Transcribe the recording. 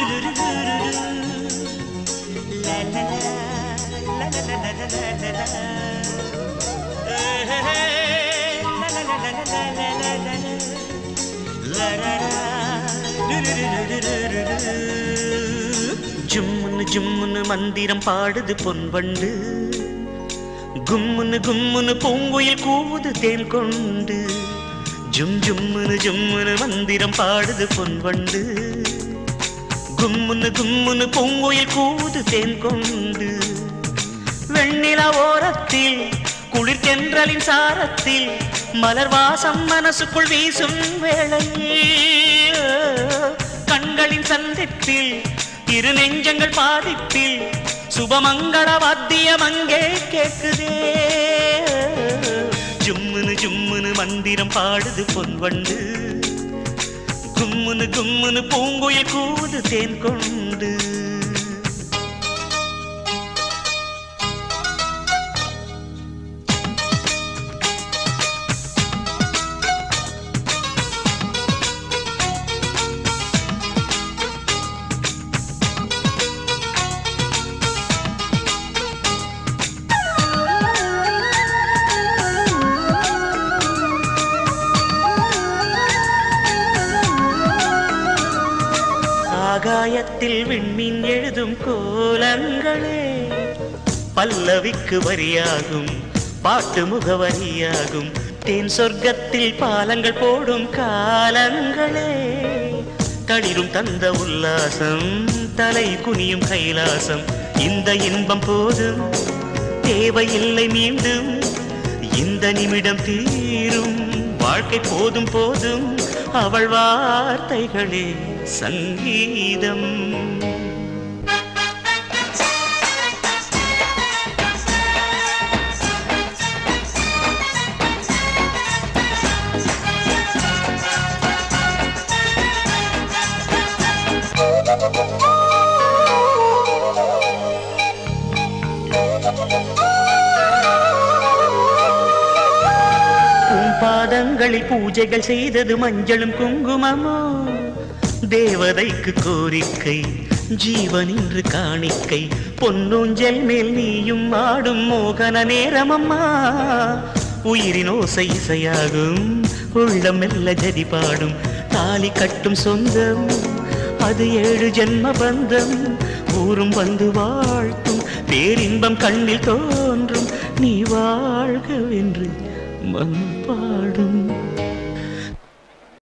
La la la, la la la la la la la la. Eh, eh, eh, la la la la la la la la la la. La la la, du du du du du du du. ஜும்முன்னு ஜும்முன்னு மந்திரம் பாடுது பொன்வண்டு கும்முன்னு கும்முன்னு பூங்குயில் கூவுது தேன் கொண்டு ஜும் ஜும்முன்னு ஜும்முன்னு மந்திரம் பாடுது பொன்வண்டு கும்முன்னு கும்முன்னு பூங்குயில் கூவுது தேன் கொண்டு வெண்ணிலா ஓரத்தில் குளிர் தென்றலின் சாரத்தில் மலர் வாசம் மனசுக்குள் வீசும் வேளையில் கண்களின் சந்திப்பில் இரு நெஞ்சங்கள் பாதிப்பில் சுபமங்கள வாத்தியம் அங்கே கேக்குதே ஜும்முனு ஜும்முனு மந்திரம் பாடுது பொன்வண்டு கும்முனு கும்முனு பூங்குயில் கூவுது தேன் கொண்டு ஆகாயத்தில் விண்மீன் எழுதும் கோலங்களே பல்லவிக்கு வரியாகும் பாட்டு முகவரியாகும் தேன் சொர்க்கத்தில் பாலங்கள் போடும் காலங்களே தளிரும் தந்த உல்லாசம் தலை குனியும் கைலாசம் இந்த இன்பம் போதும் தேவையில்லை மீண்டும் இந்த நிமிடம் தீரும் வாழ்க்கை போதும் போதும் அவள் வார்த்தைகளே சங்கீதம் உன் பாதங்களில் பூஜைகள் செய்தது மஞ்சளும் குங்குமமோ தேவதைக்கு கோரிக்கை ஜீவன் இன்று காணிக்கை பொன்னூஞ்சல் மேல் நீயும் ஆடும் மோகன நேரமம்மா உயிரின் ஓசை இசையாகும் உள்ளம் மெல்ல ஜதி பாடும் தாலி கட்டும் சொந்தம் அது ஏழு ஜென்ம பந்தம் ஊரும் வந்து வாழ்த்தும் பேரின்பம் கண்ணில் தோன்றும் நீ வாழ்கவென்று மண் பாடும்